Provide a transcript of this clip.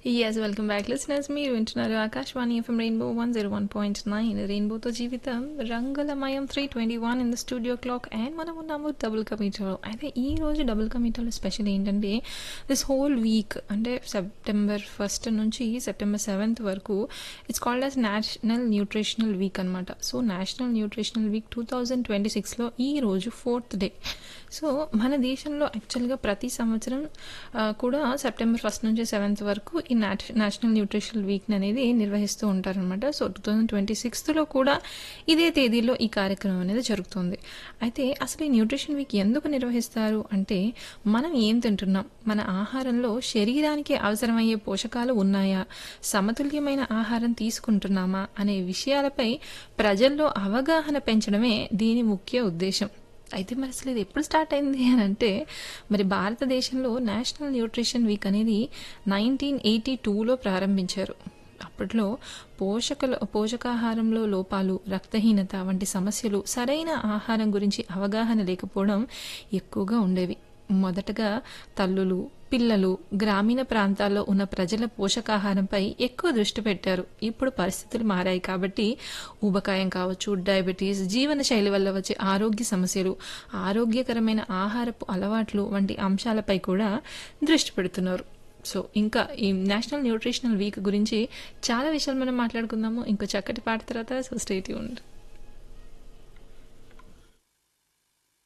yes welcome back listeners మీరు వింటున్నారు Akashvani FM rainbow one zero one point nine రెయిన్బోతో జీవితం రంగులమయం three twenty one in the studio clock and మనం ఉన్నాము డబుల్ కమీటర్లో అయితే ఈ రోజు డబుల్ కమీటర్లో స్పెషల్ ఏంటంటే దిస్ హోల్ వీక్ అంటే సెప్టెంబర్ ఫస్ట్ నుంచి సెప్టెంబర్ సెవెంత్ వరకు it's called as national nutritional week అనమాట so national nutritional week two thousand twenty సిక్స్లో ఈ రోజు ఫోర్త్ డే సో మన దేశంలో యాక్చువల్గా ప్రతి సంవత్సరం ఆ, కూడా సెప్టెంబర్ ఫస్ట్ నుంచి సెవెంత్ వరకు ఈ నేష- నేషనల్ న్యూట్రిషనల్ వీక్ అనేది నిర్వహిస్తూ ఉంటారనమాట సో టూ థౌజండ్ ట్వంటీ సిక్స్త్లో కూడా ఇదే తేదీలో ఈ కార్యక్రమం అనేది జరుగుతుంది అయితే అసలు ఈ న్యూట్రిషన్ వీక్ ఎందుకు నిర్వహిస్తారు అంటే మనం ఏం తింటున్నాం మన ఆహారంలో శరీరానికి అవసరమయ్యే పోషకాలు ఉన్నాయా సమతుల్యమైన ఆహారం తీసుకుంటున్నామా అనే విషయాలపై ప్రజల్లో అవగాహన పెంచడమే దీని ముఖ్య ఉద్దేశం అయితే మరి అసలు ఇది ఎప్పుడు స్టార్ట్ అయింది అని అంటే మరి భారతదేశంలో నేషనల్ న్యూట్రిషన్ వీక్ అనేది నైన్టీన్ ఎయిటీ టూలో ప్రారంభించారు అప్పట్లో పోషకల పోషకాహారంలో లోపాలు రక్తహీనత వంటి సమస్యలు సరైన ఆహారం గురించి అవగాహన లేకపోవడం ఎక్కువగా ఉండేవి మొదటగా తల్లులు పిల్లలు గ్రామీణ ప్రాంతాల్లో ఉన్న ప్రజల పోషకాహారంపై ఎక్కువ దృష్టి పెట్టారు ఇప్పుడు పరిస్థితులు మారాయి కాబట్టి ఊబకాయం కావచ్చు డయాబెటీస్ జీవనశైలి వల్ల వచ్చే ఆరోగ్య సమస్యలు ఆరోగ్యకరమైన ఆహారపు అలవాట్లు వంటి అంశాలపై కూడా దృష్టి పెడుతున్నారు సో ఇంకా ఈ నేషనల్ న్యూట్రిషనల్ వీక్ గురించి చాలా విషయాలు మనం మాట్లాడుకుందాము ఇంకో చక్కటి పాట తర్వాత సో స్టేట్ ఉండి